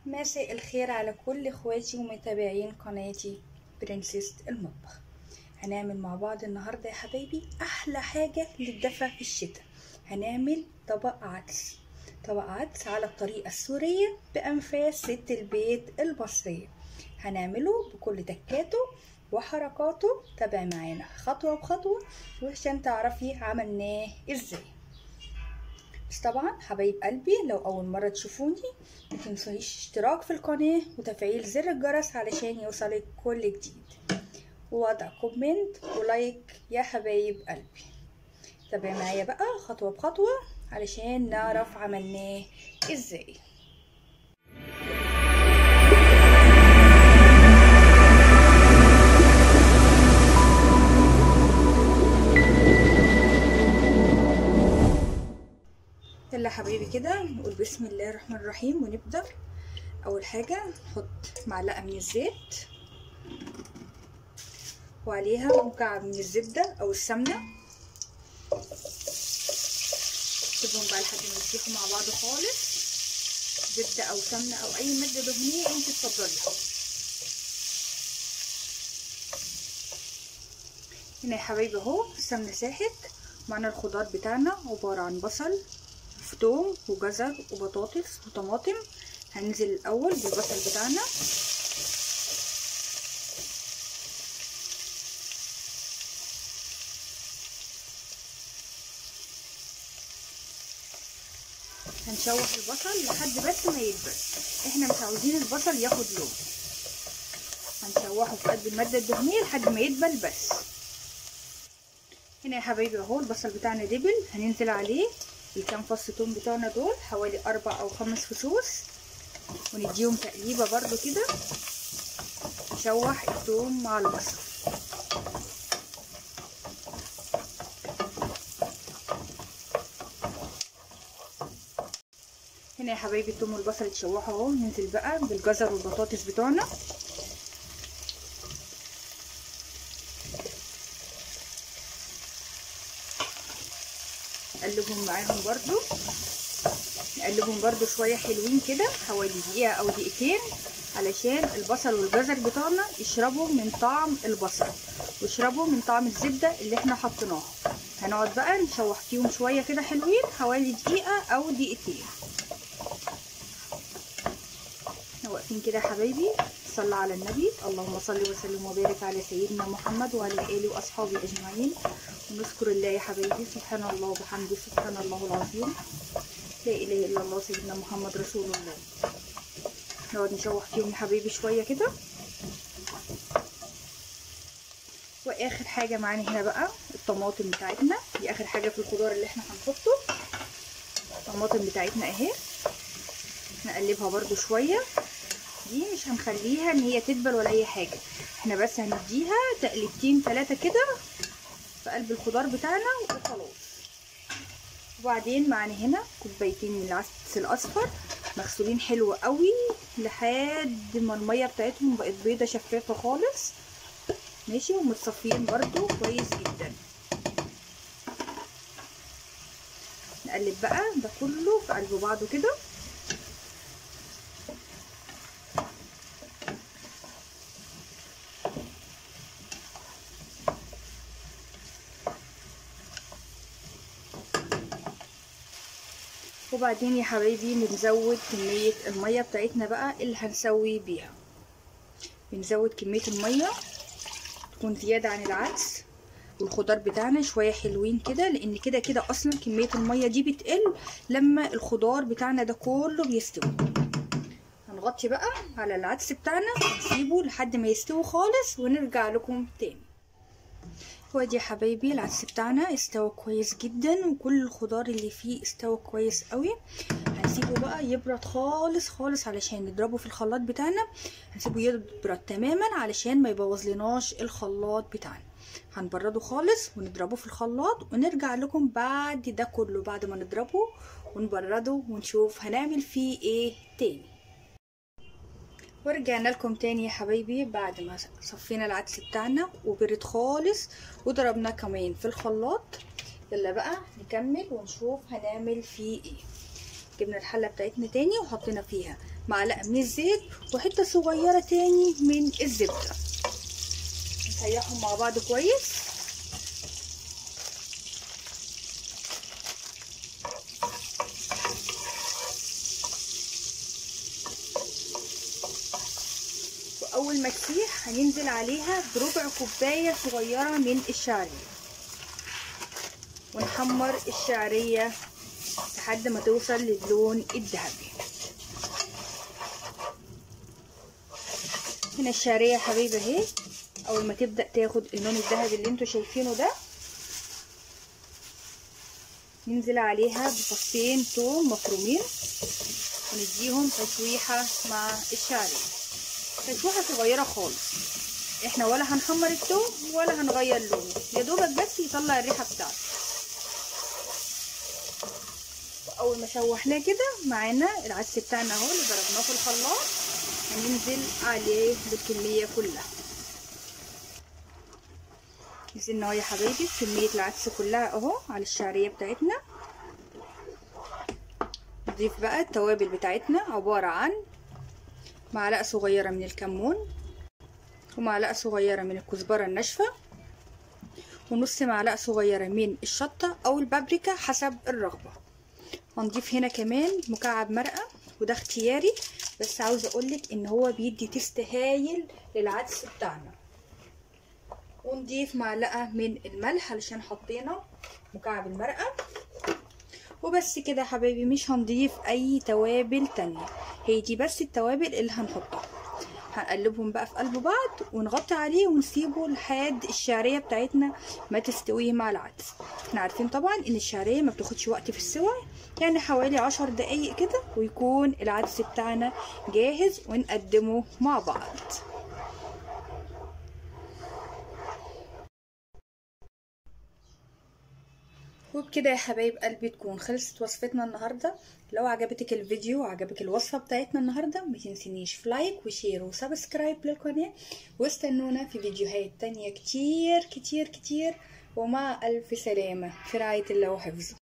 مساء الخير على كل اخواتي ومتابعين قناتي برنسيس المطبخ هنعمل مع بعض النهارده يا حبايبي احلى حاجه للدفا في الشتاء هنعمل طبق عدس طبق عدس على الطريقه السوريه بانفاس ست البيت المصريه هنعمله بكل تكاته وحركاته تابع معانا خطوه بخطوه وعشان تعرفي عملناه ازاي بس طبعا حبايب قلبي لو اول مره تشوفوني ما تنسونيش اشتراك في القناه وتفعيل زر الجرس علشان يوصلك كل جديد ووضع كومنت ولايك يا حبايب قلبي تابع معايا بقى خطوه بخطوه علشان نعرف عملناه ازاي يلا حبايبي كده نقول بسم الله الرحمن الرحيم ونبدأ أول حاجة نحط معلقة من الزيت وعليها مكعب من الزبدة أو السمنة سيبهم بقى لحد ما يسيحوا مع بعض خالص زبدة أو سمنة أو أي مادة دهنية أنت تفضليها هنا يا حبايبي اهو السمنة ساحت معنا الخضار بتاعنا عبارة عن بصل توم وجزر وبطاطس وطماطم هننزل الاول بالبصل بتاعنا هنشوح البصل لحد بس ما يدبل احنا مش عاوزين البصل ياخد لون هنشوحه في قلب الماده الدهنيه لحد ما يدبل بس هنا يا حبايبي اهو البصل بتاعنا دبل هننزل عليه الكام فص توم بتوعنا دول حوالي اربع او خمس فصوص ونديهم تقليبه برضو كده نشوح التوم مع البصل هنا يا حبايبي التوم والبصل اتشوحوا اهو ننزل بقى بالجزر والبطاطس بتوعنا نقلبهم معاهم برضو نقلبهم برضو شوية حلوين كده حوالي دقيقة او دقيقتين علشان البصل والجزر بتاعنا يشربوا من طعم البصل ويشربوا من طعم الزبدة اللي احنا حطيناها هنقعد بقى نشوح فيهم شوية كده حلوين حوالي دقيقة او دقيقتين واقفين كده يا حبايبي صلى على النبي اللهم صل وسلم وبارك على سيدنا محمد وعلى اله واصحابه اجمعين ونذكر الله يا حبايبي سبحان الله وبحمده سبحان الله العظيم لا اله الا الله سيدنا محمد رسول الله نقعد نشوح فيهم يا حبايبي شويه كده واخر حاجه معانا هنا بقى الطماطم بتاعتنا دي اخر حاجه في الخضار اللي احنا هنحطه الطماطم بتاعتنا اهي نقلبها برده شويه دي مش هنخليها ان هي تدبل ولا اي حاجه احنا بس هنديها تقلبتين ثلاثه كده في قلب الخضار بتاعنا وخلاص وبعدين معانا هنا كوبايتين من العدس الاصفر مغسولين حلو قوي لحد ما الميه بتاعتهم بقت بيضه شفافه خالص ماشي ومتصفيين برده كويس جدا نقلب بقى ده كله في قلب بعضه كده وبعدين يا حبايبي بنزود كمية المية بتاعتنا بقى اللي هنسوي بيها بنزود كمية المية تكون زيادة عن العدس والخضار بتاعنا شوية حلوين كده لان كده كده اصلا كمية المية دي بتقل لما الخضار بتاعنا ده كله بيستوي هنغطي بقى على العدس بتاعنا ونسيبه لحد ما يستوي خالص ونرجع لكم تاني وادي يا حبايبي العدس بتاعنا استوى كويس جدا وكل الخضار اللي فيه استوى كويس قوي هنسيبه بقى يبرد خالص خالص علشان نضربه في الخلاط بتاعنا هنسيبه يبرد تماما علشان ما يبوظلناش الخلاط بتاعنا هنبرده خالص ونضربه في الخلاط ونرجع لكم بعد ده كله بعد ما نضربه ونبرده ونشوف هنعمل فيه ايه تاني ورجعنا لكم تاني يا حبايبي بعد ما صفينا العدس بتاعنا وبرد خالص وضربناه كمان في الخلاط يلا بقى نكمل ونشوف هنعمل فيه ايه جبنا الحله بتاعتنا تاني وحطينا فيها معلقه من الزيت وحته صغيره تاني من الزبده نسيحهم مع بعض كويس واول ما تسيح هننزل عليها بربع كوبايه صغيره من الشعريه ونحمر الشعريه لحد ما توصل للون الذهبي هنا الشعريه يا حبايبي اهي اول ما تبدا تاخد اللون الذهبي اللي انتوا شايفينه ده ننزل عليها بفصين توم مفرومين ونديهم تشويحه مع الشعريه تشويحه صغيره خالص احنا ولا هنحمر التوم ولا هنغير لونه يا دوبك بس يطلع الريحه بتاعته اول ما شوحناه كده معانا العدس بتاعنا اهو اللي ضربناه في الخلاط هننزل عليه بالكميه كلها نزلنا اهو يا حبايبي كميه العدس كلها اهو على الشعريه بتاعتنا نضيف بقى التوابل بتاعتنا عباره عن معلقه صغيره من الكمون ومعلقه صغيره من الكزبره الناشفه ونص معلقه صغيره من الشطه او البابريكا حسب الرغبه هنضيف هنا كمان مكعب مرقه وده اختياري بس عاوزه اقولك ان هو بيدي تيست هايل للعدس بتاعنا ونضيف معلقه من الملح علشان حطينا مكعب المرقه وبس كده يا حبايبي مش هنضيف اي توابل تانية هي دي بس التوابل اللي هنحطها هنقلبهم بقى في قلب بعض ونغطي عليه ونسيبه لحد الشعريه بتاعتنا ما تستوي مع العدس احنا عارفين طبعا ان الشعريه ما بتاخدش وقت في السوى يعني حوالي عشر دقايق كده ويكون العدس بتاعنا جاهز ونقدمه مع بعض وبكده يا حبايب قلبي تكون خلصت وصفتنا النهارده لو عجبتك الفيديو وعجبك الوصفه بتاعتنا النهارده ما تنسينيش في لايك وشير وسبسكرايب للقناه واستنونا في فيديوهات تانية كتير كتير كتير ومع الف سلامه في رعايه الله وحفظه